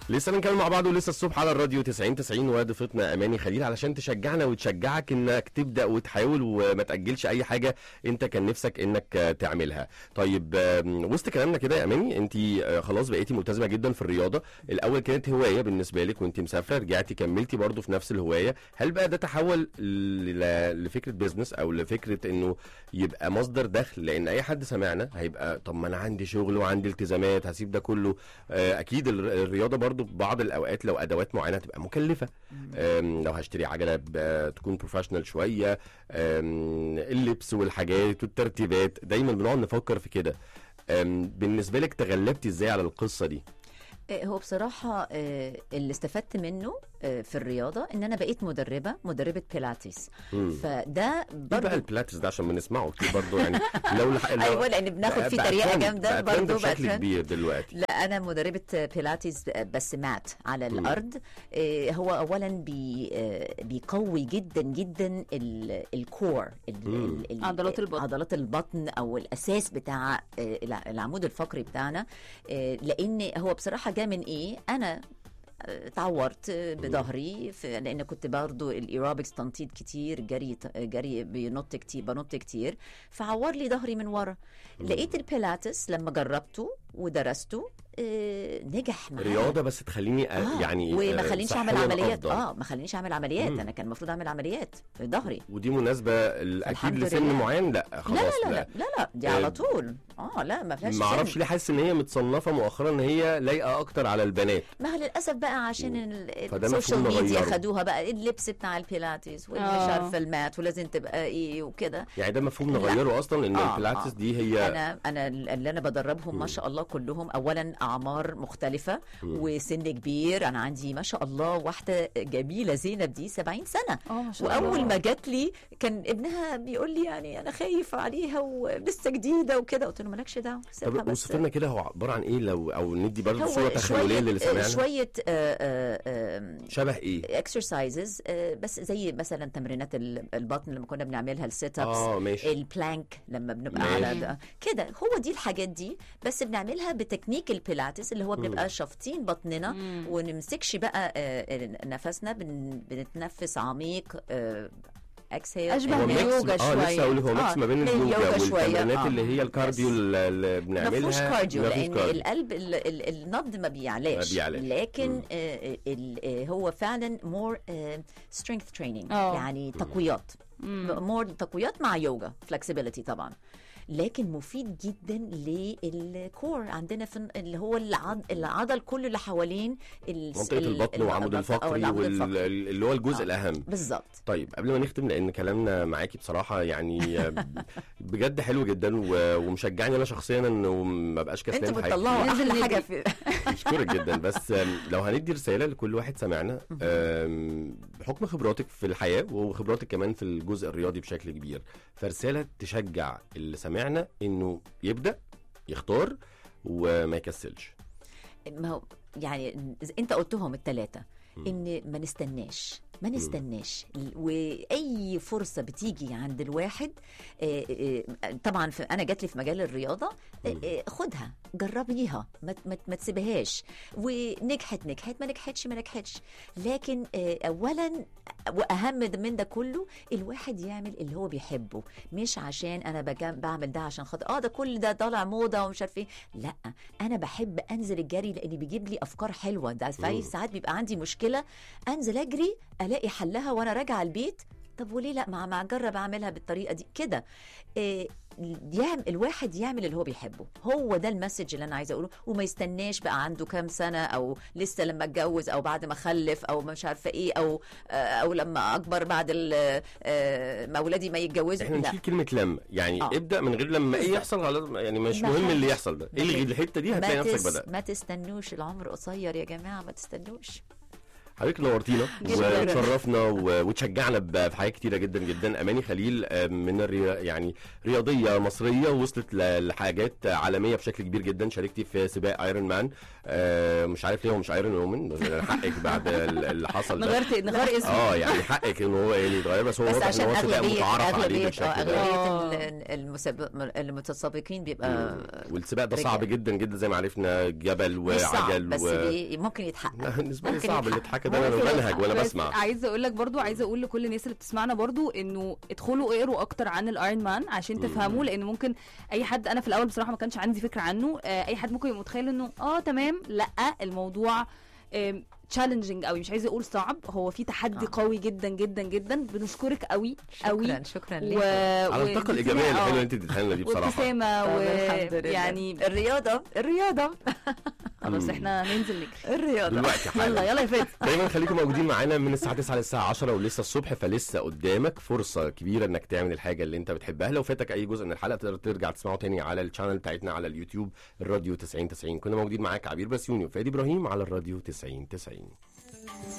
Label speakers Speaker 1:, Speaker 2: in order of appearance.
Speaker 1: لسه بنكمل مع بعض ولسه الصبح على الراديو 90 90 وضيفتنا اماني خليل علشان تشجعنا وتشجعك انك تبدا وتحاول وما تاجلش اي حاجه انت كان نفسك انك تعملها. طيب آم، وسط كلامنا كده يا اماني انت آه، خلاص بقيتي ملتزمه جدا في الرياضه، الاول كانت هوايه بالنسبه لك وانت مسافره رجعتي كملتي برضو في نفس الهوايه، هل بقى ده تحول ل- لفكره بيزنس او لفكره انه يبقى مصدر دخل لان اي حد سمعنا هيبقى طب ما انا عندي شغل وعندي التزامات هسيب ده كله آه، اكيد الر- الرياضه برضو في بعض الاوقات لو ادوات معينه تبقى مكلفه آم، لو هشتري عجله ب- تكون بروفيشنال شويه آم، اللبس والحاجات والترتيبات دايما بنقعد نفكر في كده آم، بالنسبه لك تغلبتي ازاي على القصه دي
Speaker 2: آه، هو بصراحة آه، اللي استفدت منه آه، في الرياضة ان انا بقيت مدربة مدربة بيلاتيس
Speaker 1: مم.
Speaker 2: فده
Speaker 1: ايه بقى
Speaker 2: برضو
Speaker 1: البلاتس ده عشان بنسمعه كتير برضو يعني لو لح... لو
Speaker 2: ايوه لان بناخد
Speaker 1: بقى-
Speaker 2: فيه
Speaker 1: بقى
Speaker 2: تريقة
Speaker 1: ترند-
Speaker 2: جامدة
Speaker 1: بقى ترند
Speaker 2: برضو بقى
Speaker 1: بشكل
Speaker 2: ترند.
Speaker 1: كبير دلوقتي
Speaker 2: لا انا مدربه بيلاتيز بس مات على الارض آه، هو اولا بي آه، بيقوي جدا جدا ال- الكور ال-
Speaker 1: مم.
Speaker 2: ال- ال-
Speaker 3: عضلات البطن.
Speaker 2: عضلات البطن او الاساس بتاع آه، الع- العمود الفقري بتاعنا آه، لان هو بصراحه جاء من ايه انا آه، اتعورت آه، بظهري في- لان كنت برضو الايروبكس تنطيط كتير جري جري بينط كتير بنط كتير فعور لي ظهري من ورا لقيت البيلاتس لما جربته ودرسته آه، نجح معايا
Speaker 1: رياضه بس تخليني آه.
Speaker 2: آه
Speaker 1: يعني
Speaker 2: وما
Speaker 1: آه،
Speaker 2: خلينيش اعمل
Speaker 1: صحياً
Speaker 2: عمليات
Speaker 1: أفضل.
Speaker 2: اه ما خلينيش اعمل عمليات
Speaker 1: مم.
Speaker 2: انا كان المفروض اعمل عمليات في ظهري
Speaker 1: ودي مناسبه ال- اكيد
Speaker 2: الحمد
Speaker 1: لسن
Speaker 2: لله.
Speaker 1: معين لا خلاص
Speaker 2: لا لا لا لا لا دي
Speaker 1: آه،
Speaker 2: على طول اه لا ما فيهاش
Speaker 1: ما اعرفش
Speaker 2: سن.
Speaker 1: ليه حاسس ان هي متصنفه مؤخرا ان هي لايقه اكتر على البنات
Speaker 2: ما هو للاسف بقى عشان ال-
Speaker 1: فده
Speaker 2: السوشيال
Speaker 1: مفهوم
Speaker 2: ميديا
Speaker 1: نغيره.
Speaker 2: خدوها بقى اللبس بتاع البيلاتيس والمش
Speaker 3: آه.
Speaker 2: عارفه المات ولازم تبقى ايه وكده
Speaker 1: يعني ده مفهوم
Speaker 2: لا.
Speaker 1: نغيره اصلا ان
Speaker 2: آه،
Speaker 1: البيلاتس
Speaker 2: آه.
Speaker 1: دي هي
Speaker 2: انا انا اللي انا بدربهم ما شاء الله كلهم اولا اعمار مختلفه وسن كبير انا عندي ما شاء الله واحده جميله زينب دي 70 سنه
Speaker 3: اه ما شاء الله
Speaker 2: واول ما جات لي كان ابنها بيقول لي يعني انا خايف عليها ولسه جديده وكده قلت له مالكش دعوه سيبها
Speaker 1: طب
Speaker 2: بس
Speaker 1: وصف لنا كده هو عباره عن ايه لو او ندي برضه
Speaker 2: هو
Speaker 1: صوره تخيليه للي
Speaker 2: شويه
Speaker 1: سمعنا
Speaker 2: شويه آه،
Speaker 1: شبه ايه
Speaker 2: اكسرسايزز بس زي مثلا تمرينات ال- البطن لما كنا بنعملها السيت ابس
Speaker 1: اه ماشي
Speaker 2: البلانك لما بنبقى
Speaker 1: ماشي.
Speaker 2: على ده كده هو دي الحاجات دي بس بنعملها بتكنيك البيلاتس اللي هو بنبقى شافطين بطننا
Speaker 3: مم.
Speaker 2: ونمسكش بقى آه، نفسنا بن- بنتنفس عميق اكسهيل
Speaker 3: أشبه
Speaker 1: هو ميكس
Speaker 3: باليوجا
Speaker 1: اه لسه
Speaker 3: شوية.
Speaker 1: اقول هو ميكس
Speaker 2: آه،
Speaker 1: ما بين
Speaker 2: من
Speaker 1: اليوجا
Speaker 2: اليوجا شوية.
Speaker 1: والتمرينات
Speaker 2: آه.
Speaker 1: اللي هي الكارديو
Speaker 2: بس.
Speaker 1: اللي اللي
Speaker 2: ما
Speaker 1: بنعملها
Speaker 2: فيهوش كارديو
Speaker 1: ما فيهوش
Speaker 2: لان
Speaker 1: كارديو.
Speaker 2: القلب ال ال النبض ما بيعلاش
Speaker 1: ما بيعلاش.
Speaker 2: لكن
Speaker 1: مم.
Speaker 2: آه ال آه هو فعلا مور سترينث تريننج
Speaker 3: آه.
Speaker 2: يعني تقويات مور تقويات مع يوجا فلكسبيليتي طبعا لكن مفيد جدا للكور عندنا في اللي هو العض... العضل كله اللي حوالين ال-
Speaker 1: منطقه
Speaker 2: ال-
Speaker 1: البطن
Speaker 2: ال-
Speaker 1: والعمود
Speaker 2: البطن أو
Speaker 1: الفقري
Speaker 2: العمود الفقري.
Speaker 1: واللي هو الجزء
Speaker 2: آه.
Speaker 1: الاهم
Speaker 2: بالظبط
Speaker 1: طيب قبل ما نختم لان كلامنا معاكي بصراحه يعني آه، بجد حلو جدا و- ومشجعني انا شخصيا انه ما بقاش كسلان
Speaker 2: انتوا
Speaker 1: في حاجة.
Speaker 2: بتطلعوا
Speaker 3: ننزل
Speaker 2: احلى حاجه
Speaker 3: ندي.
Speaker 2: في
Speaker 1: اشكرك جدا بس آم، لو هندي رساله لكل واحد سمعنا آم، بحكم خبراتك في الحياه وخبراتك كمان في الجزء الرياضي بشكل كبير فرساله تشجع اللي سمعنا انه يبدا يختار وما يكسلش
Speaker 2: ما هو يعني انت قلتهم الثلاثه ان ما نستناش ما نستناش واي فرصه بتيجي عند الواحد آه، آه، طبعا في انا جات لي في مجال الرياضه آه، آه، خدها جربيها ما ت- ما ت- ما تسيبهاش ونجحت نجحت ما نجحتش ما نجحتش لكن آه، اولا واهم من ده كله الواحد يعمل اللي هو بيحبه مش عشان انا بجا- بعمل ده عشان خاطر اه ده كل ده طالع موضه ومش عارف ايه لا انا بحب انزل الجري لان بيجيب لي افكار حلوه ده في ساعات بيبقى عندي مشكله انزل اجري الاقي حلها وانا راجعه البيت طب وليه لا ما ما اجرب اعملها بالطريقه دي كده إيه يعمل الواحد يعمل اللي هو بيحبه هو ده المسج اللي انا عايزه اقوله وما يستناش بقى عنده كام سنه او لسه لما اتجوز او بعد ما خلف او مش عارفه ايه او آه، او لما اكبر بعد ال- آه، ما اولادي ما يتجوزوا
Speaker 1: احنا
Speaker 2: لا
Speaker 1: نشيل كلمه لما يعني
Speaker 2: آه.
Speaker 1: ابدا من غير لما ايه
Speaker 2: بالظبط.
Speaker 1: يحصل خلاص يعني مش
Speaker 2: ما
Speaker 1: مهم
Speaker 2: حدش-
Speaker 1: اللي يحصل ده
Speaker 2: ما
Speaker 1: الغي
Speaker 2: حدش-
Speaker 1: الحته دي
Speaker 2: ما
Speaker 1: هتلاقي نفسك
Speaker 2: تس-
Speaker 1: بدات
Speaker 2: ما تستنوش العمر قصير يا جماعه ما تستنوش
Speaker 1: حضرتك نورتينا
Speaker 3: جداً.
Speaker 1: وتشرفنا و- وتشجعنا ب- في حاجات كتيره جدا جدا اماني خليل آه، من الري... يعني رياضيه مصريه وصلت ل- لحاجات عالميه بشكل كبير جدا شاركتي في سباق ايرون مان آه، مش عارف ليه هو مش ايرون وومن حقك بعد ال- اللي حصل ده
Speaker 3: نغيرت نغير اسمه
Speaker 1: اه يعني حقك ان هو يعني يتغير بس هو
Speaker 2: بس
Speaker 1: واضح ان
Speaker 2: عشان
Speaker 1: هو سباق
Speaker 2: اغلبيه
Speaker 1: متعارف عليه
Speaker 2: اغلبيه
Speaker 1: بالشكل
Speaker 2: اه
Speaker 1: ده
Speaker 3: آه.
Speaker 2: اغلبيه ال- المسابق المتسابقين بيبقى
Speaker 1: والسباق ده
Speaker 2: رجال.
Speaker 1: صعب جدا جدا زي ما عرفنا جبل
Speaker 2: مش صعب
Speaker 1: وعجل
Speaker 2: بس
Speaker 1: و...
Speaker 2: بي ممكن يتحقق
Speaker 1: بالنسبه لي
Speaker 2: ممكن
Speaker 1: صعب اللي
Speaker 2: يتحقق.
Speaker 1: اتحكى ده انا
Speaker 3: ممكن
Speaker 1: بنهج وانا
Speaker 3: بس
Speaker 1: بسمع
Speaker 3: عايزه اقول لك برضو عايزه اقول لكل الناس اللي بتسمعنا برضو انه ادخلوا اقروا اكتر عن الايرون مان عشان تفهموا لان ممكن اي حد انا في الاول بصراحه ما كانش عندي فكره عنه آه، اي حد ممكن يبقى متخيل انه اه تمام لا الموضوع تشالنجينج قوي مش عايزه اقول صعب هو في تحدي
Speaker 2: آه.
Speaker 3: قوي جدا جدا جدا بنشكرك قوي قوي
Speaker 2: شكرا شكرا
Speaker 3: و...
Speaker 2: ليك
Speaker 1: على الطاقه الايجابيه
Speaker 3: آه.
Speaker 1: الحلوه اللي انت اديتها لنا دي بصراحه
Speaker 3: وابتسامه
Speaker 2: طب الحمد لله.
Speaker 3: ويعني
Speaker 2: الرياضه الرياضه
Speaker 3: خلاص
Speaker 1: مم.
Speaker 3: احنا ننزل نجري
Speaker 2: الرياضه
Speaker 1: دلوقتي حالا
Speaker 3: يلا يلا يا فادي
Speaker 1: دايما خليكم موجودين معانا من الساعه 9 للساعه 10 ولسه الصبح فلسه قدامك فرصه كبيره انك تعمل الحاجه اللي انت بتحبها لو فاتك اي جزء من الحلقه تقدر ترجع تسمعه تاني على الشانل بتاعتنا على اليوتيوب الراديو 90 90 كنا موجودين معاك عبير بسيوني وفادي ابراهيم على الراديو 90 90